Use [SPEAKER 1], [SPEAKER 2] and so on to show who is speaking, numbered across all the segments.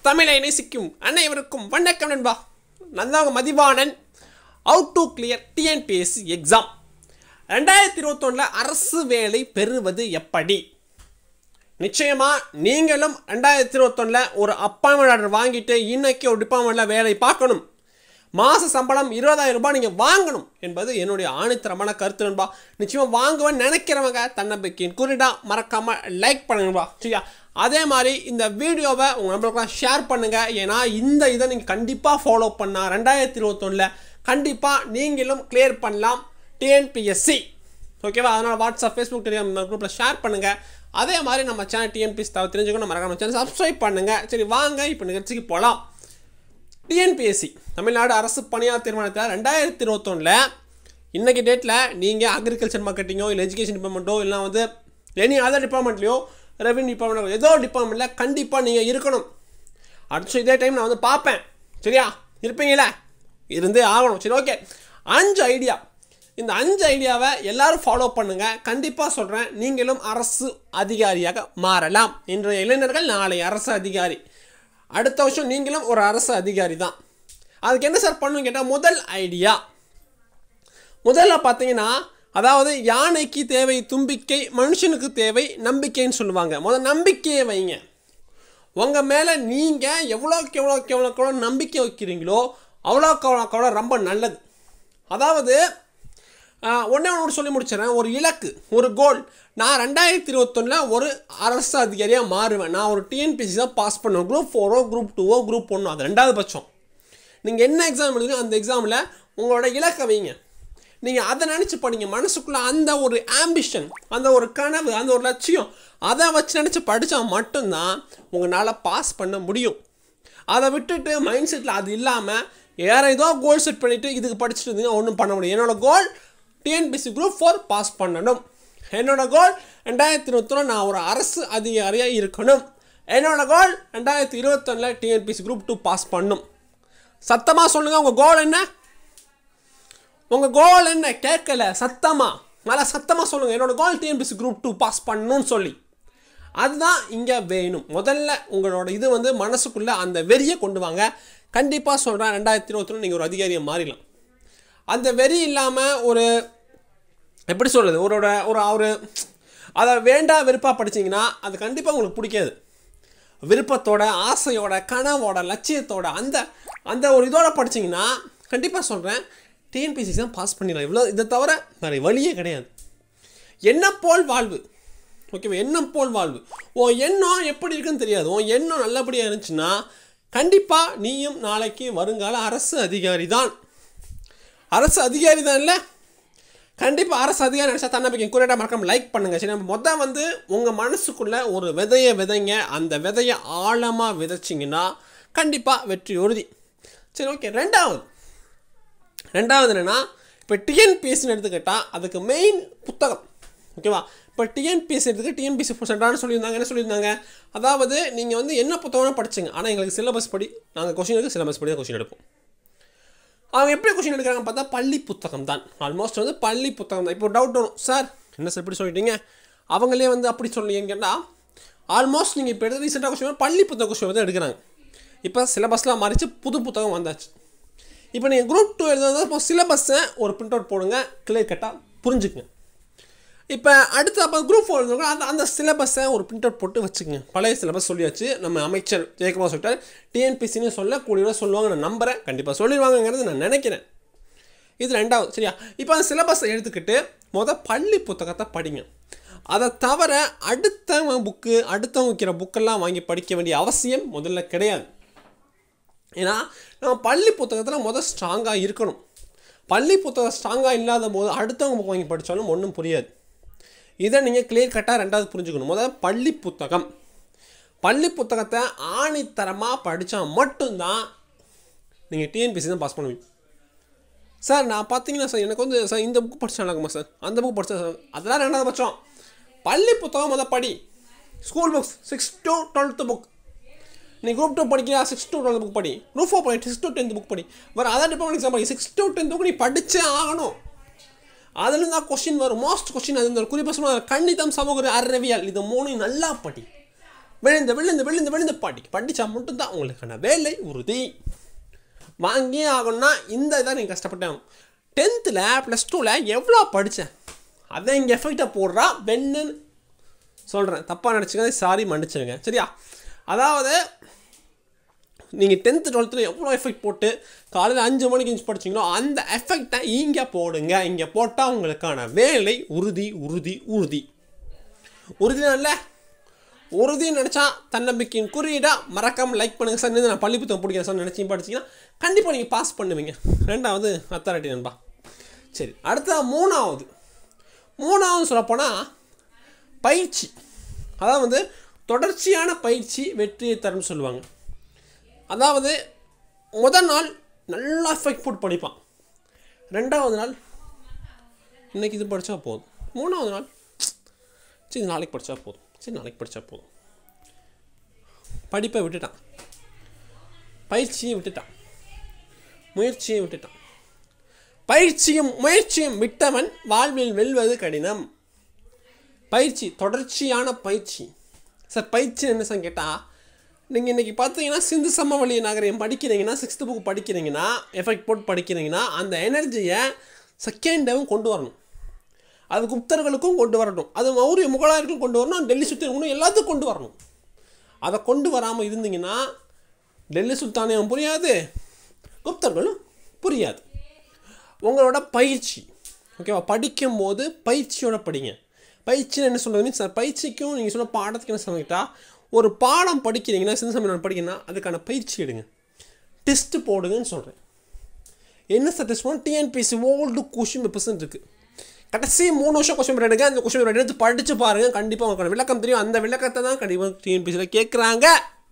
[SPEAKER 1] தமிழை நேசிக்கும் அனைவருக்கும் வணக்கம் நண்பா நான் தான் உங்க Mathivanan out to clear TNPSC exam ரெண்டாயிரத்தி இருபத்தொன்னில் அரசு வேலை பெறுவது எப்படி நிச்சயமா நீங்களும் ரெண்டாயிரத்தி இருபத்தொன்னில் ஒரு அப்பாயின்மெண்ட் ஆர்டர் வாங்கிட்டு இன்னைக்கு ஒரு டிபார்ட்மெண்ட்டில் வேலை பார்க்கணும் மாத சம்பளம் இருபதாயிரம் ரூபாய் நீங்கள் வாங்கணும் என்பது என்னுடைய ஆணித்தரமான கருத்து நண்பா நிச்சயமாக வாங்குவேன்னு நினைக்கிறவங்க தன்னம்பிக்கையின் குறிடா மறக்காமல் லைக் பண்ணுங்கப்பா சரியா அதே மாதிரி இந்த வீடியோவை உங்கள் நம்பருக்குலாம் ஷேர் பண்ணுங்கள் ஏன்னா இந்த இதை நீங்கள் கண்டிப்பாக ஃபாலோ பண்ணால் ரெண்டாயிரத்தி இருபத்தொன்னில் கண்டிப்பாக நீங்களும் கிளியர் பண்ணலாம் டிஎன்பிஎஸ்சி ஓகேவா அதனால் வாட்ஸ்அப் ஃபேஸ்புக் டெலிகிராம் குரூப்பில் ஷேர் பண்ணுங்கள் அதே மாதிரி நம்ம சேனல் டிஎன்பிஎஸ் தவிர தெரிஞ்சுக்கணும் மறக்காம சேனல் சப்ஸ்கிரைப் பண்ணுங்கள் சரி வாங்க இப்போ நிகழ்ச்சிக்கு போகலாம் டிஎன்பிஎஸ்சி தமிழ்நாடு அரசு பணியாளர் தீர்மானத்தில் ரெண்டாயிரத்தி இருபத்தொன்னில் இன்றைக்கி டேட்டில் நீங்கள் அக்ரிகல்ச்சர் மார்க்கெட்டிங்கோ இல்லை எஜுகேஷன் டிபார்ட்மெண்ட்டோ இல்லை வந்து எனி அதர் டிபார்ட்மெண்ட்லையோ ரெவன்யூ டிபார்ட்மெண்ட்டோ ஏதோ டிபார்ட்மெண்ட்டில் கண்டிப்பாக நீங்கள் இருக்கணும் அடுத்த இதே டைம் நான் வந்து பார்ப்பேன் சரியா இருப்பீங்களே இருந்தே ஆகணும் சரி ஓகே அஞ்சு ஐடியா இந்த அஞ்சு ஐடியாவை எல்லாரும் ஃபாலோ பண்ணுங்கள் கண்டிப்பாக சொல்கிறேன் நீங்களும் அரசு அதிகாரியாக மாறலாம் இன்றைய இளைஞர்கள் நாளை அரசு அதிகாரி அடுத்த வருஷம் நீங்களும் ஒரு அரசு அதிகாரி தான் அதுக்கு என்ன சார் பண்ணணும் கேட்டால் முதல் ஐடியா முதல்ல பார்த்தீங்கன்னா அதாவது யானைக்கு தேவை தும்பிக்கை மனுஷனுக்கு தேவை நம்பிக்கைன்னு சொல்லுவாங்க முதல் நம்பிக்கையை வைங்க உங்கள் மேலே நீங்கள் எவ்வளோக்கு எவ்வளோக்கு எவ்வளோக்கு எவ்வளோ நம்பிக்கை வைக்கிறீங்களோ அவ்வளோக்கு அவ்வளோக்கு அவ்வளோ ரொம்ப நல்லது அதாவது ஒன்றே ஒன்று சொல்லி முடிச்சிடறேன் ஒரு இலக்கு ஒரு கோல் நான் ரெண்டாயிரத்தி இருபத்தொன்னில் ஒரு அரசு அதிகாரியாக மாறுவேன் நான் ஒரு டிஎன்பிசி தான் பாஸ் பண்ணுவேன் குரூப் ஃபோரோ குரூப் டூவோ குரூப் ஒன்றோ அது ரெண்டாவது பட்சம் நீங்கள் என்ன எக்ஸாம் எழுதுங்க அந்த எக்ஸாமில் உங்களோட இலக்கை வைங்க நீங்கள் அதை நினச்சி படிங்க மனசுக்குள்ளே அந்த ஒரு ஆம்பிஷன் அந்த ஒரு கனவு அந்த ஒரு லட்சியம் அதை வச்சு நினச்சி படித்தா மட்டும்தான் உங்களால் பாஸ் பண்ண முடியும் அதை விட்டுட்டு மைண்ட் செட்டில் அது இல்லாமல் வேறு ஏதோ கோல் செட் பண்ணிவிட்டு இதுக்கு படிச்சுட்டு இருந்தீங்கன்னா ஒன்றும் பண்ண முடியும் என்னோடய goal TNPSC group four pass பண்ணணும் என்னோடய கோல் ரெண்டாயிரத்தி இருபத்தொன்று நான் ஒரு அரசு அதிகாரியாக இருக்கணும் என்னோடய கோல் ரெண்டாயிரத்தி இருபத்தொன்னில் டிஎன்பிசி குரூப் டூ பாஸ் பண்ணும் சத்தமாக சொல்லுங்கள் உங்கள் கோல் என்ன உங்கள் கோல் என்ன கேட்கல சத்தமாக நல்லா சத்தமாக சொல்லுங்கள் என்னோடய goal TNPSC group two pass பண்ணணும்னு சொல்லி அதுதான் இங்கே வேணும் முதல்ல உங்களோட இது வந்து மனசுக்குள்ளே அந்த வெறியை கொண்டு வாங்க கண்டிப்பாக சொல்கிறேன் ரெண்டாயிரத்தி இருபத்தொன்று நீங்கள் ஒரு அதிகாரியை மாறிடலாம் அந்த வெறி இல்லாமல் ஒரு எப்படி சொல்கிறது ஒரு ஒரு ஒரு அதை வேண்டா வெறுப்பாக படிச்சிங்கன்னா அது கண்டிப்பாக உங்களுக்கு பிடிக்காது விருப்பத்தோட ஆசையோட கனவோட லட்சியத்தோட அந்த அந்த ஒரு இதோட படிச்சிங்கன்னா கண்டிப்பாக சொல்கிறேன் டிஎன்பிசி தான் பாஸ் பண்ணிடலாம் இவ்வளோ இதை தவிர வேறு வழியே கிடையாது என்ன போல் வாழ்வு ஓகேவா எண்ணம் போல் வாழ்வு உன் எண்ணம் எப்படி இருக்குன்னு தெரியாது உன் எண்ணம் நல்லபடியாக இருந்துச்சுன்னா கண்டிப்பாக நீயும் நாளைக்கு வருங்கால அரசு அதிகாரி தான் அரசு அதிகாரி தான் இல்லை கண்டிப்பாக அரசு அதிகாரி நினச்சா தன்னம்பிக்கை குறியீடாக மறக்காம லைக் பண்ணுங்கள் சரி நம்ம மொதல் வந்து உங்கள் மனசுக்குள்ளே ஒரு விதையை விதைங்க அந்த விதையை ஆழமாக விதைச்சிங்கன்னா கண்டிப்பாக வெற்றி உறுதி சரி ஓகே ரெண்டாவது ரெண்டாவது என்னென்னா இப்போ டிஎன்பிஎஸ்சின்னு எடுத்துக்கிட்டால் அதுக்கு மெயின் புத்தகம் ஓகேவா இப்போ டிஎன்பிஎஸ்சி எடுத்துக்க டிஎன்பிஎஸ்சி சென்றான்னு சொல்லியிருந்தாங்க என்ன சொல்லியிருந்தாங்க அதாவது நீங்கள் வந்து என்ன புத்தகம்னா படிச்சுங்க ஆனால் எங்களுக்கு சிலபஸ் படி நாங்கள் கொஷின் எடுக்க சிலபஸ் படி தான் கொஷின் எடுப்போம் அவங்க எப்படி கொஷின் எடுக்கிறாங்க பார்த்தா பள்ளி புத்தகம் தான் ஆல்மோஸ்ட் வந்து பள்ளி புத்தகம் தான் இப்போ டவுட் வரும் சார் என்ன சார் இப்படி சொல்லிட்டீங்க அவங்களே வந்து அப்படி சொல்லிங்கன்னு கேட்டால் ஆல்மோஸ்ட் நீங்கள் இப்போ எடுத்து ரீசெண்டாக கொஸ்டின் பள்ளி புத்தக கொஸ்டின் வந்து எடுக்கிறாங்க இப்போ சிலபஸ்லாம் மாறிச்சு புது புத்தகம் வந்தாச்சு இப்போ நீங்கள் குரூப் டூ எழுதுறது இப்போ சிலபஸை ஒரு பிரிண்ட் அவுட் போடுங்க கிளியர் கட்டாக புரிஞ்சுக்குங்க இப்போ அடுத்து அப்போ குரூப் ஃபோர் எழுதுறவங்க அந்த அந்த சிலபஸை ஒரு பிரிண்ட் அவுட் போட்டு வச்சுக்கோங்க பழைய சிலபஸ் சொல்லியாச்சு நம்ம அமைச்சர் ஜெயக்குமார் சொல்லிட்டார் டிஎன்பிசின்னு சொல்ல கூடிய சொல்லுவாங்க நான் நம்புகிறேன் கண்டிப்பாக சொல்லிடுவாங்கங்கிறது நான் நினைக்கிறேன் இது ரெண்டாவது சரியா இப்போ அந்த சிலபஸை எடுத்துக்கிட்டு மொதல் பள்ளி புத்தகத்தை படிங்க அதை தவிர அடுத்தவங்க புக்கு அடுத்தவங்க வைக்கிற புக்கெல்லாம் வாங்கி படிக்க வேண்டிய அவசியம் முதல்ல கிடையாது ஏன்னா நம்ம பள்ளி புத்தகத்தில் முதல் ஸ்ட்ராங்காக இருக்கணும் பள்ளி புத்தகம் ஸ்ட்ராங்காக இல்லாத போது அடுத்தவங்க புக் வாங்கி படித்தாலும் ஒன்றும் புரியாது இதை நீங்கள் கிளியர் கட்டாக ரெண்டாவது புரிஞ்சுக்கணும் முதல்ல பள்ளி புத்தகம் பள்ளி புத்தகத்தை ஆணித்தரமாக படித்தா மட்டும்தான் நீங்கள் டிஎன்பிசி தான் பாஸ் பண்ணுவீங்க சார் நான் பார்த்தீங்கன்னா சார் எனக்கு வந்து சார் இந்த புக் படித்தா நல்லாக்குமா சார் அந்த புக் படித்தா சார் அதெல்லாம் ரெண்டாவது பட்சம் பள்ளி புத்தகம் முதல் படி school books six to twelfth book நீ குரூப் டூ படிக்கிறா சிக்ஸ் டு டுவெல்த் புக் படி குரூப் ஃபோர் படி சிக்ஸ் டு டென்த் புக் படி வேறு அதர் டிபார்ட்மெண்ட் எக்ஸாம் படி சிக்ஸ் டு டென்த் புக் நீ படித்தே ஆகணும் அதுலேருந்து தான் கொஸ்டின் வரும் மோஸ்ட் கொஸ்டின் அது இந்த குறிப்பாக சொன்னால் கணிதம் சமூக அறிவியல் இது மூணு நல்லா படி விழுந்து விழுந்து விழுந்து விழுந்து படி படித்தா மட்டும்தான் உங்களுக்கான வேலை உறுதி வாங்கியே ஆகணும்னா இந்த இதான் நீங்கள் கஷ்டப்பட்டேன் டென்த்தில் ப்ளஸ் டூவில் எவ்வளோ படித்தேன் அதை இங்கே எஃபெக்டாக போடுறா வெண்ணுன்னு சொல்கிறேன் தப்பாக நினச்சிங்க சாரி மன்னிச்சிருங்க சரியா அதாவது நீங்கள் டென்த்து டுவெல்த்தில் எவ்வளோ எஃபெக்ட் போட்டு காலையில் அஞ்சு மணிக்கு எழுந்து படிச்சீங்களோ அந்த எஃபெக்டை இங்கே போடுங்க இங்கே போட்டால் உங்களுக்கான வேலை உறுதி உறுதி உறுதி உறுதினால உறுதின்னு நினச்சா தன்னம்பிக்கையின் குறியீடாக மறக்காமல் லைக் பண்ணுங்கள் சார் நான் பள்ளி புத்தகம் பிடிக்கிறேன் சார் நினச்சி படிச்சிங்கன்னா கண்டிப்பாக நீங்கள் பாஸ் பண்ணுவீங்க ரெண்டாவது அத்தாரிட்டி நண்பா சரி அடுத்த மூணாவது மூணாவது சொல்லப்போனால் பயிற்சி அதாவது வந்து தொடர்ச்சியான பயிற்சி வெற்றியை தரும்னு சொல்லுவாங்க அதாவது முதல் நாள் நல்லா எஃபெக்ட் போட்டு படிப்பான் ரெண்டாவது நாள் இன்னைக்கு இது படித்தா போதும் மூணாவது நாள் சரி நாளைக்கு படித்தா போதும் சரி நாளைக்கு படித்தா போதும் படிப்பை விட்டுட்டான் பயிற்சியை விட்டுட்டான் முயற்சியை விட்டுட்டான் பயிற்சியும் முயற்சியும் விட்டவன் வாழ்வில் வெல்வது கடினம் பயிற்சி தொடர்ச்சியான பயிற்சி சார் பயிற்சி என்ன சார் கேட்டால் நீங்கள் இன்றைக்கி பார்த்தீங்கன்னா சிந்து சமவெளி நகரம் படிக்கிறீங்கன்னா சிக்ஸ்த்து புக் படிக்கிறீங்கன்னா எஃபெக்ட் போட்டு படிக்கிறீங்கன்னா அந்த எனர்ஜியை செகண்டாகவும் கொண்டு வரணும் அது குப்தர்களுக்கும் கொண்டு வரணும் அது மௌரிய முகலாயருக்கும் கொண்டு வரணும் டெல்லி சுல்தானுக்கும் எல்லாத்துக்கும் கொண்டு வரணும் அதை கொண்டு வராமல் இருந்தீங்கன்னா டெல்லி சுல்தானியம் புரியாது குப்தர்களும் புரியாது உங்களோட பயிற்சி ஓகேவா படிக்கும்போது பயிற்சியோட படிங்க பயிற்சின்னு என்ன சொல்கிறது மீன்ஸ் பயிற்சிக்கும் நீங்கள் சொன்ன பாடத்துக்கு என்ன சொல்லிட்டா ஒரு பாடம் படிக்கிறீங்கன்னா சிந்து சமயம் படிக்கிறீங்கன்னா அதுக்கான பயிற்சி எடுங்க டெஸ்ட்டு போடுங்கன்னு சொல்கிறேன் என்ன சார் டெஸ்ட் பண்ண டிஎன்பிசி ஓல்டு கொஷின் பேப்பர்ஸ் இருக்குது கடைசி மூணு வருஷம் கொஸ்டின் பேப்பர் எடுங்க அந்த கொஸ்டின் பேப்பர் எடுத்து படித்து பாருங்கள் கண்டிப்பாக உங்களுக்கு விளக்கம் தெரியும் அந்த விளக்கத்தை தான் கண்டிப்பாக டிஎன்பிசியில் கேட்குறாங்க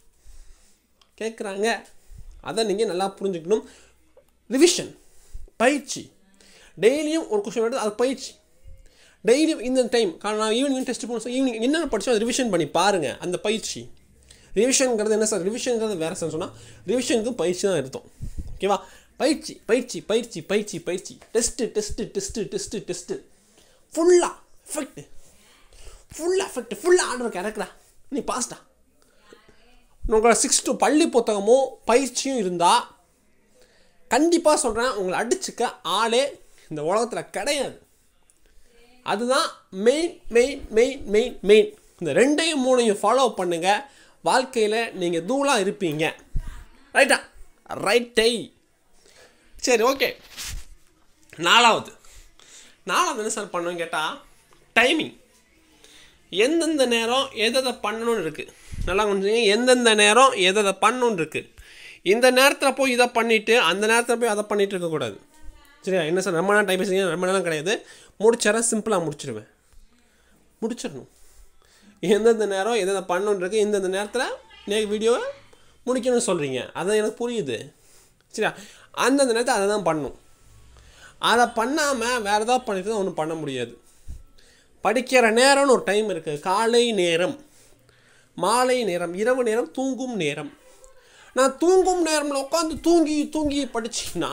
[SPEAKER 1] கேட்குறாங்க அதை நீங்கள் நல்லா புரிஞ்சுக்கணும் ரிவிஷன் பயிற்சி டெய்லியும் ஒரு கொஸ்டின் எடுத்து அது பயிற்சி டெய்லியும் இந்த டைம் நான் ஈவினிங் டெஸ்ட் போகணும் ஈவினிங் என்னென்ன படிச்சோ அதை ரிவிஷன் பண்ணி பாருங்கள் அந்த பயிற்சி ரிவிஷனுங்கிறது என்ன சார் ரிவிஷனுங்கிறது வேறு சார் சொன்னால் ரிவிஷனுக்கு பயிற்சி தான் எடுத்தோம் ஓகேவா பயிற்சி பயிற்சி பயிற்சி பயிற்சி பயிற்சி test test test test test ஃபுல்லாக எஃபெக்ட் ஃபுல் எஃபெக்ட் ஃபுல்லாக ஆர்டருக்கு இறக்குறா நீ பாஸ்டா உங்களோட சிக்ஸ் டு பள்ளி புத்தகமும் பயிற்சியும் இருந்தால் கண்டிப்பாக சொல்கிறேன் உங்களை அடிச்சுக்க ஆளே இந்த உலகத்தில் கிடையாது அதுதான் main main main main main இந்த ரெண்டையும் மூணையும் ஃபாலோ பண்ணுங்கள் வாழ்க்கையில் நீங்கள் தூளாக இருப்பீங்க ரைட்டா ரைட்டை சரி ஓகே நாலாவது நாலாவது என்ன சார் பண்ணணும்னு கேட்டால் டைமிங் எந்தெந்த நேரம் எதை பண்ணணும்னு இருக்குது நல்லா கொஞ்சம் எந்தெந்த நேரம் எதை பண்ணணும்னு இருக்குது இந்த நேரத்தில் போய் இதை பண்ணிவிட்டு அந்த நேரத்தில் போய் அதை பண்ணிகிட்டு இருக்கக்கூடாது சரியா என்ன சார் ரொம்ப நேரம் டைம் பேசுங்க ரொம்ப நேரம் கிடையாது முடிச்சிடறேன் சிம்பிளாக முடிச்சிடுவேன் முடிச்சிடணும் எந்தெந்த நேரம் எதை பண்ணணுன்னு இருக்குது இந்தந்த நேரத்தில் நீங்கள் வீடியோவை முடிக்கணும்னு சொல்கிறீங்க அது எனக்கு புரியுது சரியா அந்தந்த நேரத்தை அதை தான் பண்ணணும் அதை பண்ணாமல் வேறு ஏதாவது பண்ணிட்டு தான் ஒன்றும் பண்ண முடியாது படிக்கிற நேரம்னு ஒரு டைம் இருக்குது காலை நேரம் மாலை நேரம் இரவு நேரம் தூங்கும் நேரம் நான் தூங்கும் நேரமில் உட்காந்து தூங்கி தூங்கி படிச்சிங்கன்னா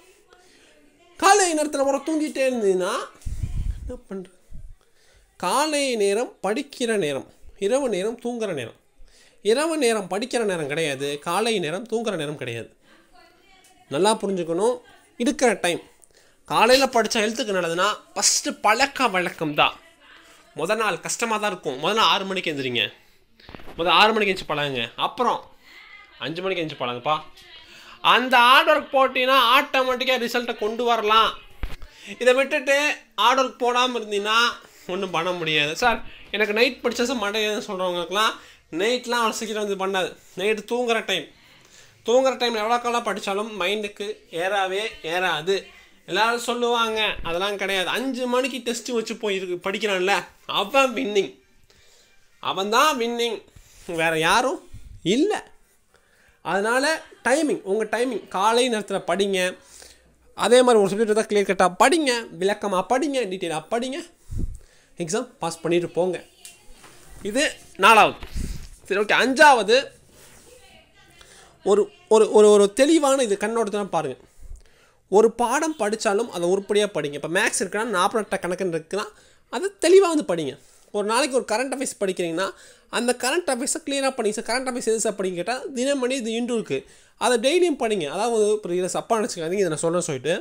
[SPEAKER 1] காலை நேரத்தில் வர தூங்கிட்டே இருந்தீங்கன்னா என்ன பண்ணுறது காலை நேரம் படிக்கிற நேரம் இரவு நேரம் தூங்குற நேரம் இரவு நேரம் படிக்கிற நேரம் கிடையாது காலை நேரம் தூங்குற நேரம் கிடையாது நல்லா புரிஞ்சுக்கணும் இருக்கிற டைம் காலையில் படித்தா ஹெல்த்துக்கு நல்லதுன்னா ஃபஸ்ட்டு பழக்க வழக்கம் தான் முத நாள் கஷ்டமாக தான் இருக்கும் முத நாள் ஆறு மணிக்கு எழுந்திரிங்க முதல் ஆறு மணிக்கு எழுந்துச்சு பழகுங்க அப்புறம் அஞ்சு மணிக்கு எழுந்துச்சு பழகுப்பா அந்த ஹார்ட் ஒர்க் போட்டிங்கன்னா ஆட்டோமேட்டிக்காக ரிசல்ட்டை கொண்டு வரலாம் இதை விட்டுட்டு ஹார்ட் ஒர்க் போடாமல் இருந்தீங்கன்னா ஒன்றும் பண்ண முடியாது சார் எனக்கு நைட் படித்தா சார் மண்டையன்னு சொல்கிறவங்களுக்குலாம் நைட்லாம் அவ்வளோ சீக்கிரம் வந்து பண்ணாது நைட்டு தூங்குற டைம் தூங்குற டைம் எவ்வளோ காலம் படித்தாலும் மைண்டுக்கு ஏறாவே ஏறாது எல்லாரும் சொல்லுவாங்க அதெல்லாம் கிடையாது அஞ்சு மணிக்கு டெஸ்ட்டு வச்சு போய் இருக்கு படிக்கிறான்ல அவன் வின்னிங் அவன் தான் வின்னிங் வேறு யாரும் இல்லை அதனால் டைமிங் உங்கள் டைமிங் காலை நேரத்தில் படிங்க அதே மாதிரி ஒரு சப்ஜெக்ட் தான் கிளியர் கட்டாக படிங்க விளக்கமாக படிங்க டீட்டெயிலாக படிங்க எக்ஸாம் பாஸ் பண்ணிட்டு போங்க இது நாலாவது சரி ஓகே அஞ்சாவது ஒரு ஒரு ஒரு ஒரு தெளிவான இது கண்ணோட்டத்தை பாருங்கள் ஒரு பாடம் படித்தாலும் அதை உருப்படியாக படிங்க இப்போ மேக்ஸ் இருக்குன்னா நாற்பத்தெட்ட கணக்குன்னு இருக்குன்னா அது தெளிவாக வந்து படிங்க ஒரு நாளைக்கு ஒரு கரண்ட் அஃபேர்ஸ் படிக்கிறீங்கன்னா அந்த கரண்ட் அஃபேர்ஸை க்ளியராக படிங்க சார் கரண்ட் அஃபேர்ஸ் எது சார் படிங்க கேட்டால் தினமணி இது இன்று இருக்குது அதை டெய்லியும் படிங்க அதாவது இப்போ இதை சப்பா நினச்சிக்காதீங்க இதை நான் சொல்கிறேன் சொல்லிட்டு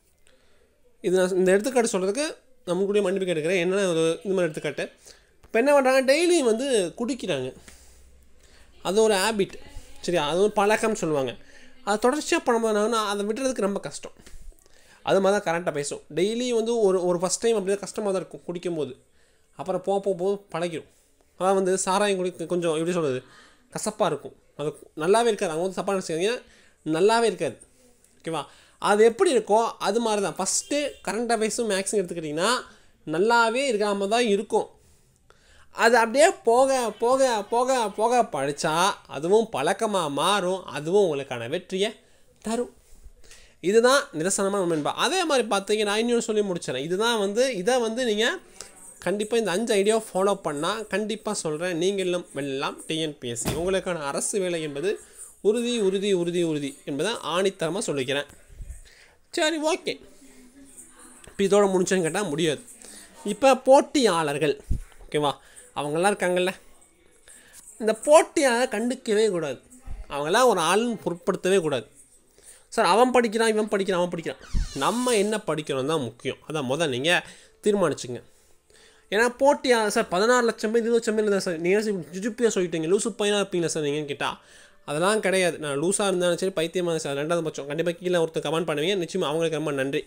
[SPEAKER 1] இது நான் இந்த எடுத்துக்காட்டு சொல்கிறதுக்கு நம்ம கூட மன்னிப்பு கேட்டுக்கிறேன் என்ன ஒரு இந்த மாதிரி எடுத்துக்காட்டு இப்போ என்ன பண்ணுறாங்க டெய்லியும் வந்து குடிக்கிறாங்க அது ஒரு ஹேபிட் சரியா அது ஒரு பழக்கம்னு சொல்லுவாங்க அது தொடர்ச்சியாக பண்ணும்போது அதை விடுறதுக்கு ரொம்ப கஷ்டம் அது மாதிரி தான் கரண்ட்டாக பேசும் டெய்லி வந்து ஒரு ஒரு ஃபஸ்ட் டைம் அப்படி தான் கஷ்டமாக தான் இருக்கும் குடிக்கும்போது அப்புறம் போக போக போக பழகிடும் அதான் வந்து சாராயம் குடி கொஞ்சம் எப்படி சொல்கிறது கசப்பாக இருக்கும் அது நல்லாவே இருக்காது அவங்க வந்து தப்பாக நினச்சிக்காதீங்க நல்லாவே இருக்காது ஓகேவா அது எப்படி இருக்கோ அது மாதிரி தான் ஃபஸ்ட்டு கரண்ட் அஃபேர்ஸும் மேக்ஸும் எடுத்துக்கிட்டிங்கன்னா நல்லாவே இருக்காமல் தான் இருக்கும் அது அப்படியே போக போக போக போக படித்தா அதுவும் பழக்கமாக மாறும் அதுவும் உங்களுக்கான வெற்றியை தரும் இதுதான் நிதர்சனமான உண்மை என்பா அதே மாதிரி பார்த்தீங்கன்னா நான் இன்னொன்று சொல்லி முடிச்சிடறேன் இதுதான் வந்து இதை வந்து நீங்கள் கண்டிப்பாக இந்த அஞ்சு ஐடியாவை ஃபாலோ பண்ணால் கண்டிப்பாக சொல்கிறேன் நீங்களும் வெல்லாம் டிஎன்பிஎஸ்சி உங்களுக்கான அரசு வேலை என்பது உறுதி உறுதி உறுதி உறுதி என்பதை ஆணித்தரமாக சொல்லிக்கிறேன் சரி ஓகே இப்போ இதோட முடிச்சேன்னு கேட்டால் முடியாது இப்போ போட்டியாளர்கள் ஓகேவா அவங்கெல்லாம் இருக்காங்கல்ல இந்த போட்டியாளர் கண்டுக்கவே கூடாது அவங்கெல்லாம் ஒரு ஆளுன்னு பொருட்படுத்தவே கூடாது சார் அவன் படிக்கிறான் இவன் படிக்கிறான் அவன் படிக்கிறான் நம்ம என்ன படிக்கிறோம் தான் முக்கியம் அதான் முதல் நீங்கள் தீர்மானிச்சுங்க ஏன்னா போட்டியா சார் பதினாறு லட்சம் பேர் இருபது லட்சம் பேர் இருந்தால் சார் நீங்கள் ஜுஜுப்பியாக சொல்லிட்டீங்க லூசு பையனாக இருப்பீங்களா சார் நீங்கள் கேட்டால் அதெல்லாம் கிடையாது நான் லூஸாக இருந்தாலும் சரி பைத்தியமாக சார் ரெண்டாவது பட்சம் கண்டிப்பாக கீழே ஒருத்தர் கமெண்ட் பண்ணுவீங்க நிச்சயமாக அவங்களுக்கு ரொம்ப நன்றி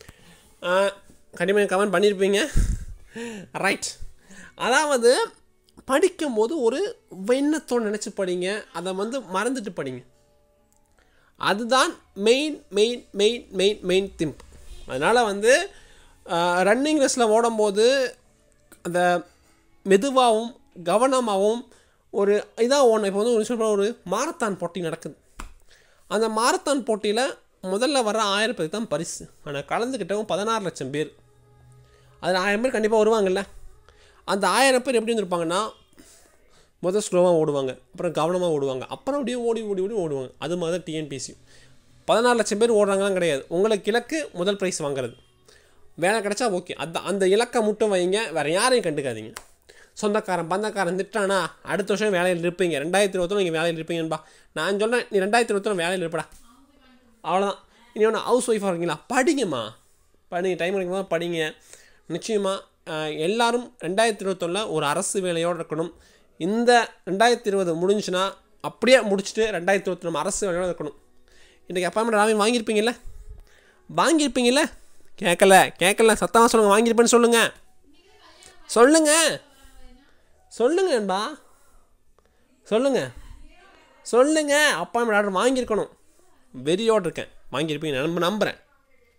[SPEAKER 1] கண்டிப்பாக கமெண்ட் பண்ணியிருப்பீங்க ரைட் அதாவது படிக்கும்போது ஒரு வெண்ணத்தோடு நினச்சி படிங்க அதை வந்து மறந்துட்டு படிங்க அதுதான் main main main main main திம்ப் அதனால் வந்து ரன்னிங் ரேஸில் ஓடும்போது அந்த மெதுவாகவும் கவனமாகவும் ஒரு இதாக ஓடணும் இப்போ வந்து ஒரு சொல்கிற ஒரு மாரத்தான் போட்டி நடக்குது அந்த மாரத்தான் போட்டியில் முதல்ல வர ஆயிரம் பேருக்கு தான் பரிசு ஆனால் கலந்துக்கிட்டவங்க பதினாறு லட்சம் பேர் அதில் ஆயிரம் பேர் கண்டிப்பாக வருவாங்கல்ல அந்த ஆயிரம் பேர் எப்படி வந்திருப்பாங்கன்னா முதல் ஸ்லோவாக ஓடுவாங்க அப்புறம் கவனமாக ஓடுவாங்க அப்புறம் அப்படியே ஓடி ஓடி ஓடி ஓடுவாங்க அது மாதிரி தான் டிஎன்பிசி பதினாறு லட்சம் பேர் ஓடுறாங்கலாம் கிடையாது உங்களுக்கு இலக்கு முதல் ப்ரைஸ் வாங்குறது வேலை கிடச்சா ஓகே அந்த அந்த இலக்கை மட்டும் வைங்க வேறு யாரையும் கண்டுக்காதீங்க சொந்தக்காரன் பந்தக்காரன் திட்டானா அடுத்த வருஷம் வேலையில் இருப்பீங்க ரெண்டாயிரத்தி இருபத்தொன்று நீங்கள் வேலையில் இருப்பீங்கன்பா நான் சொல்கிறேன் நீ ரெண்டாயிரத்தி இருபத்தொன்று வேலையில் இருப்படா அவ்வளோதான் இனி ஒன்று ஹவுஸ் ஒய்ஃபாக இருக்கீங்களா படிங்கம்மா படிங்க டைம் கிடைக்கும்போது படிங்க நிச்சயமாக எல்லாரும் ரெண்டாயிரத்தி இருபத்தொன்னில் ஒரு அரசு வேலையோடு இருக்கணும் இந்த ரெண்டாயிரத்தி இருபது முடிஞ்சுன்னா அப்படியே முடிச்சுட்டு ரெண்டாயிரத்தி இருபத்தி நம்ம அரசு வேலையோடு இருக்கணும் இன்றைக்கி அப்பாயின்மெண்ட் ராமி வாங்கியிருப்பீங்கல்ல வாங்கியிருப்பீங்கல்ல கேட்கல கேட்கல சத்தமாக சொல்லுங்கள் வாங்கியிருப்பேன்னு சொல்லுங்கள் சொல்லுங்கள் சொல்லுங்க நண்பா சொல்லுங்கள் சொல்லுங்கள் அப்பாயின்மெண்ட் ஆர்டர் வாங்கியிருக்கணும் வெறியோடு இருக்கேன் வாங்கியிருப்பீங்க நம்ப நம்புகிறேன்